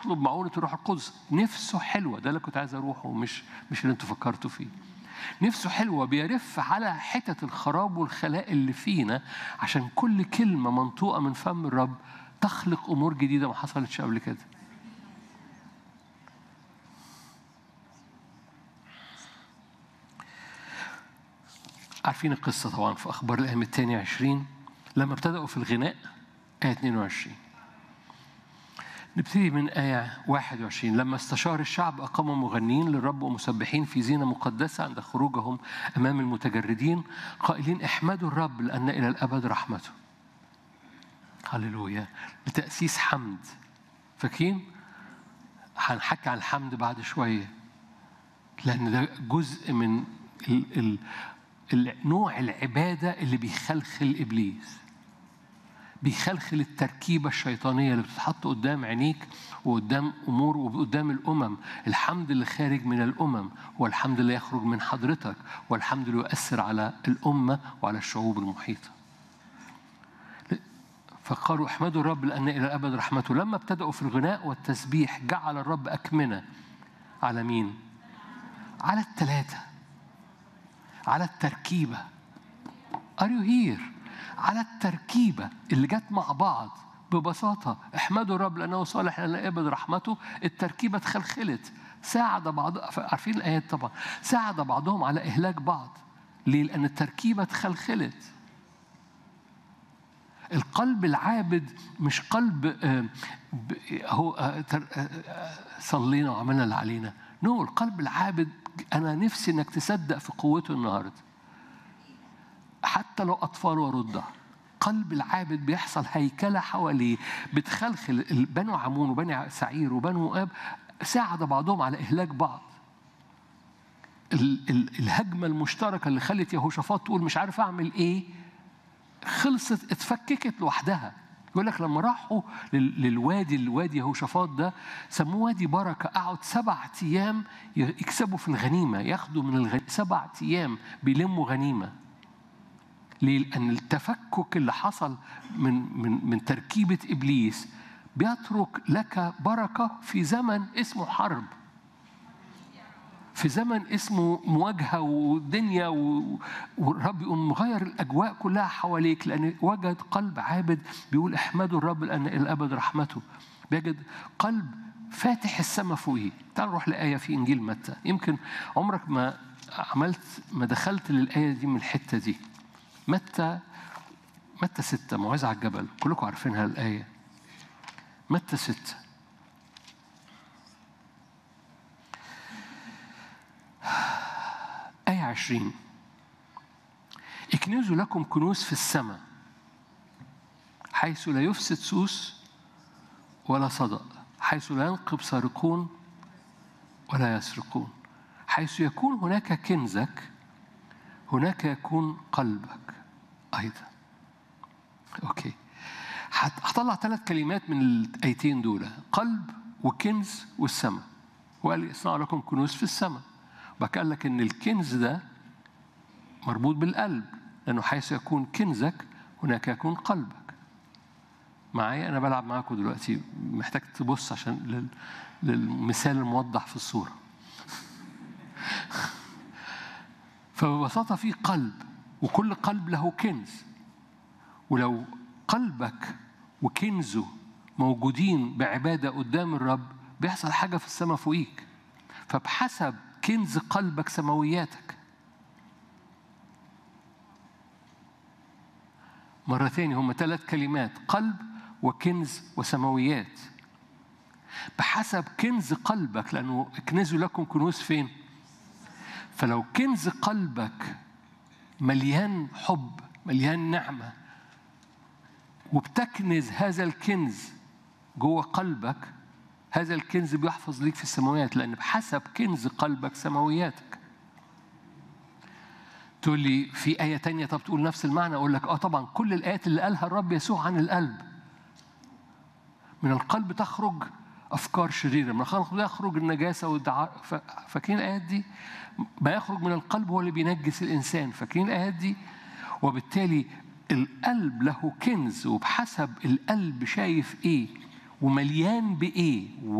يطلب معونة الروح القدس نفسه حلوة ده اللي كنت عايز أروحه مش مش اللي أنتوا فكرتوا فيه نفسه حلوة بيرف على حتت الخراب والخلاء اللي فينا عشان كل كلمة منطوقة من فم الرب تخلق أمور جديدة ما حصلتش قبل كده عارفين القصة طبعا في أخبار الأيام الثانية عشرين لما ابتدأوا في الغناء آية 22 نبتدي من آية 21 لما استشار الشعب أقاموا مغنين للرب ومسبحين في زينة مقدسة عند خروجهم أمام المتجردين قائلين احمدوا الرب لأن إلى الأبد رحمته هللويا لتأسيس حمد فاكرين؟ هنحكي عن الحمد بعد شوية لأن ده جزء من ال ال نوع العبادة اللي بيخلخل إبليس بيخلخل التركيبة الشيطانية اللي بتتحط قدام عينيك وقدام أمور وقدام الأمم الحمد اللي خارج من الأمم هو الحمد اللي يخرج من حضرتك والحمد اللي يؤثر على الأمة وعلى الشعوب المحيطة فقالوا احمدوا الرب لأن إلى الأبد رحمته لما ابتدأوا في الغناء والتسبيح جعل الرب أكمنة على مين؟ على الثلاثة على التركيبة Are you here؟ على التركيبة اللي جت مع بعض ببساطة احمدوا الرب لأنه صالح لأن أبد رحمته التركيبة اتخلخلت ساعد بعض عارفين الآيات طبعا ساعد بعضهم على إهلاك بعض ليه؟ لأن التركيبة اتخلخلت القلب العابد مش قلب هو صلينا وعملنا اللي علينا نو no, القلب العابد أنا نفسي إنك تصدق في قوته النهاردة حتى لو أطفال ورضع قلب العابد بيحصل هيكلة حواليه بتخلخل بنو عمون وبني سعير وبنو مؤاب ساعد بعضهم على إهلاك بعض ال- ال- الهجمة المشتركة اللي خلت يهوشافاط تقول مش عارف أعمل إيه خلصت اتفككت لوحدها يقول لك لما راحوا لل- للوادي الوادي يهوشافاط ده سموه وادي بركة قعدوا سبع أيام يكسبوا في الغنيمة ياخدوا من الغنيمة سبع أيام بيلموا غنيمة ليه؟ لأن التفكك اللي حصل من من من تركيبة إبليس بيترك لك بركة في زمن اسمه حرب في زمن اسمه مواجهة ودنيا و- والرب يقوم مغير الأجواء كلها حواليك لأن وجد قلب عابد بيقول احمدوا الرب لأن الأبد رحمته بيجد قلب فاتح السماء فوقيه تعال نروح لآية في إنجيل متى يمكن عمرك ما عملت ما دخلت للآية دي من الحتة دي متى متى ستة موعظة على الجبل كلكم عارفينها الآية متى ستة آية عشرين اكنزوا لكم كنوز في السماء حيث لا يفسد سوس ولا صدأ حيث لا ينقب سارقون ولا يسرقون حيث يكون هناك كنزك هناك يكون قلبك أيضا أوكي هت- هطلع ثلاث كلمات من الآيتين دول قلب وكنز والسماء وقال اصنعوا لكم كنوز في السماء وبعد كده قال لك إن الكنز ده مربوط بالقلب لأنه حيث يكون كنزك هناك يكون قلبك معايا أنا بلعب معاكم دلوقتي محتاج تبص عشان لل- للمثال الموضح في الصورة فببساطة في قلب وكل قلب له كنز ولو قلبك وكنزه موجودين بعبادة قدام الرب بيحصل حاجة في السماء فوقيك فبحسب كنز قلبك سماوياتك مرة تاني هم ثلاث كلمات قلب وكنز وسماويات بحسب كنز قلبك لأنه اكنزوا لكم كنوز فين؟ فلو كنز قلبك مليان حب مليان نعمة وبتكنز هذا الكنز جوه قلبك هذا الكنز بيحفظ ليك في السماويات لأن بحسب كنز قلبك سماوياتك تقول لي في آية تانية طب تقول نفس المعنى أقول لك آه طبعا كل الآيات اللي قالها الرب يسوع عن القلب من القلب تخرج أفكار شريرة من القلب يخرج النجاسة والدعاء ف- فاكرين الآيات دي ما يخرج من القلب هو اللي بينجس الإنسان فاكرين الآيات دي وبالتالي القلب له كنز وبحسب القلب شايف إيه ومليان بإيه